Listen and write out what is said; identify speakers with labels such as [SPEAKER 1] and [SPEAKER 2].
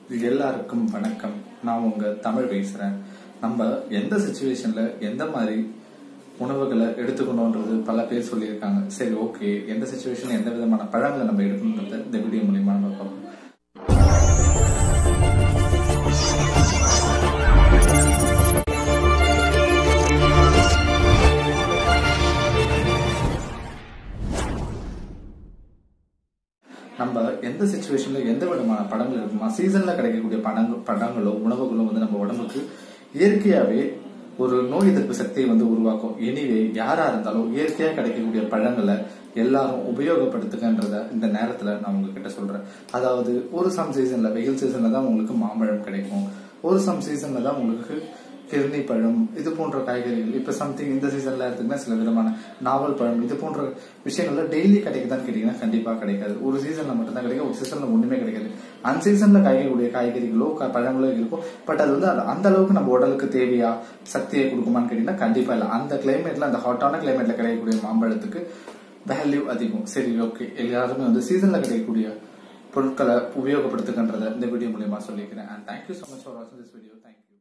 [SPEAKER 1] எல்லாருக்கும் வணக்கம் நான் உங்க தமிழ் பேசுறேன் நம்ம எந்த சுச்சுவேஷன்ல எந்த மாதிரி உணவுகளை எடுத்துக்கணும்ன்றது பல பேர் சொல்லியிருக்காங்க சரி ஓகே எந்த சுச்சுவேஷன் எந்த விதமான பழங்களை நம்ம எடுக்கணுன்றத இந்த வீடியோ மூலியமா நம்ம பார்ப்போம் நம்ம எந்த சுச்சுவேஷன்ல எந்த விதமான படங்கள் இருக்குமா சீசன்ல கிடைக்கக்கூடிய படங்கள் படங்களோ உணவுகளோ வந்து நம்ம உடம்புக்கு இயற்கையாவே ஒரு நோய் எதிர்ப்பு சக்தியை வந்து உருவாக்கும் எனிவே யாரா இருந்தாலும் இயற்கையா கிடைக்கக்கூடிய பழங்களை எல்லாரும் உபயோகப்படுத்துகன்றத இந்த நேரத்துல நான் உங்ககிட்ட சொல்றேன் அதாவது ஒரு சம் சீசன்ல வெயில் சீசன்ல தான் உங்களுக்கு மாம்பழம் கிடைக்கும் ஒரு சம் சீசன்ல தான் உங்களுக்கு கிருணி பழம் இது போன்ற காய்கறிகள் இப்ப சம்திங் இந்த சீசன்ல எடுத்துக்கினா சில விதமான நாவல் பழம் இது போன்ற விஷயங்கள்ல டெய்லி கிடைக்குதான்னு கேட்டீங்கன்னா கண்டிப்பா கிடைக்காது ஒரு சீசன்ல மட்டும்தான் கிடைக்கும் ஒரு சீசன்ல ஒண்ணுமே கிடைக்காது அன் சீசன்ல காய்க்கக்கூடிய காய்கறிகளோ க- பழங்களோ இருக்கும் பட் அது வந்து அது அந்த அளவுக்கு நம்ம உடலுக்கு தேவையா சக்தியை கொடுக்குமான்னு கேட்டீங்கன்னா கண்டிப்பா இல்லை அந்த கிளைமேட்ல அந்த ஹாட்டான கிளைமேட்ல கிடைக்கக்கூடிய மாம்பழத்துக்கு வேல்யூ அதிகம் சரி ஓகே எல்லாருமே வந்து சீசன்ல கிடைக்கக்கூடிய பொருட்களை உபயோகப்படுத்துகின்றத இந்த வீடியோ மூலியமா சொல்லிக்கிறேன் and thank you so much for வாட்சிங் திஸ் வீடியோ தேங்க்யூ